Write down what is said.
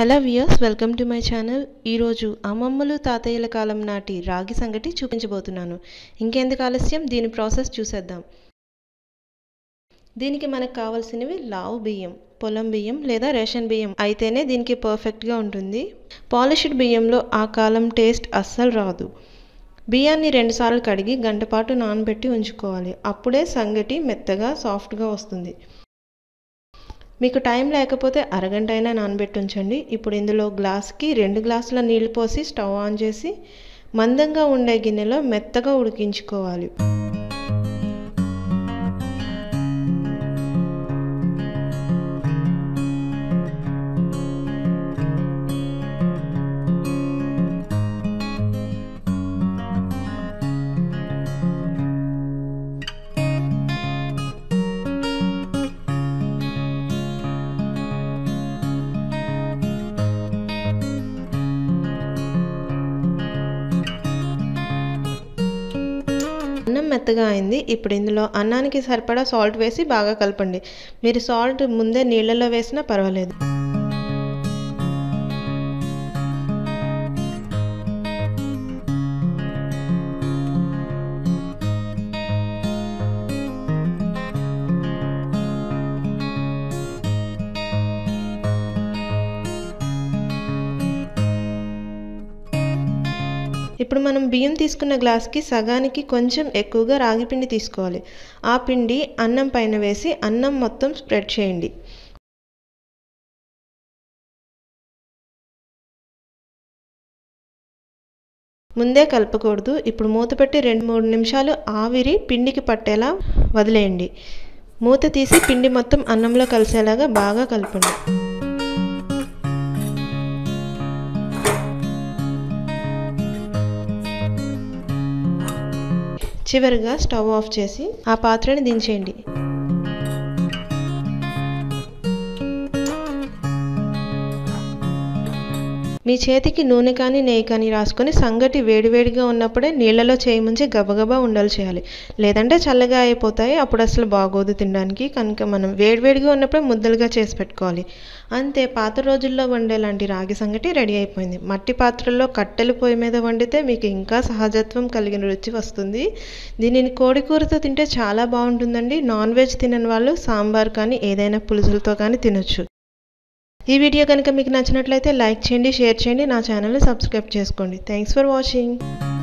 hello viewers welcome to my channel ఈరోజు అమ్మమ్మలు తాతయ్యల కాలం నాటి రాగి సంగటి చూపించబోతున్నాను ఇంకెందుకు ఆలస్యం దీని ప్రాసెస్ చూసేద్దాం దీనికి మనకు కావాల్సినవి లావు బియ్యం పొలం బియ్యం లేదా రేషన్ బియ్యం అయితేనే దీనికి పర్ఫెక్ట్గా ఉంటుంది పాలిష్డ్ బియ్యంలో ఆ కాలం టేస్ట్ అస్సలు రాదు బియ్యాన్ని రెండుసార్లు కడిగి గంటపాటు నానబెట్టి ఉంచుకోవాలి అప్పుడే సంగటి మెత్తగా సాఫ్ట్గా వస్తుంది మీకు టైం లేకపోతే అరగంట అయినా నానబెట్టి ఉంచండి ఇప్పుడు ఇందులో గ్లాస్కి రెండు గ్లాసుల నీళ్లు పోసి స్టవ్ ఆన్ చేసి మందంగా ఉండే గిన్నెలో మెత్తగా ఉడికించుకోవాలి అన్నం మెత్తగా అయింది ఇప్పుడు ఇందులో అన్నానికి సరిపడా సాల్ట్ వేసి బాగా కలపండి మీరు సాల్ట్ ముందే నీళ్ళలో వేసినా పర్వాలేదు ఇప్పుడు మనం బియ్యం తీసుకున్న గ్లాస్కి సగానికి కొంచెం ఎక్కువగా రాగి పిండి తీసుకోవాలి ఆ పిండి అన్నం పైన వేసి అన్నం మొత్తం స్ప్రెడ్ చేయండి ముందే కలపకూడదు ఇప్పుడు మూత పెట్టి రెండు మూడు నిమిషాలు ఆవిరి పిండికి పట్టేలా వదిలేయండి మూత తీసి పిండి మొత్తం అన్నంలో కలిసేలాగా బాగా కలపండి చివరిగా స్టవ్ ఆఫ్ చేసి ఆ పాత్రని దించేయండి మీ చేతికి నూనె కానీ నెయ్యి కానీ రాసుకొని సంగటి వేడివేడిగా ఉన్నప్పుడే నీళ్ళలో చేయి ముంచి గబగబా ఉండాలి చేయాలి లేదంటే చల్లగా అయిపోతాయి అప్పుడు అసలు బాగోదు తినడానికి కనుక మనం వేడివేడిగా ఉన్నప్పుడే ముద్దలుగా చేసి పెట్టుకోవాలి అంతే పాత రోజుల్లో వండే లాంటి రాగి సంగటి రెడీ అయిపోయింది మట్టి పాత్రల్లో కట్టెల పొయ్యి మీద వండితే మీకు ఇంకా సహజత్వం కలిగిన రుచి వస్తుంది దీనిని కోడి కూరతో తింటే చాలా బాగుంటుందండి నాన్ వెజ్ తినని వాళ్ళు సాంబార్ కానీ ఏదైనా పులుసులతో కానీ తినొచ్చు ఈ వీడియో కనుక మీకు నచ్చినట్లయితే లైక్ చేయండి షేర్ చేయండి నా ఛానల్ని సబ్స్క్రైబ్ చేసుకోండి థ్యాంక్స్ ఫర్ వాచింగ్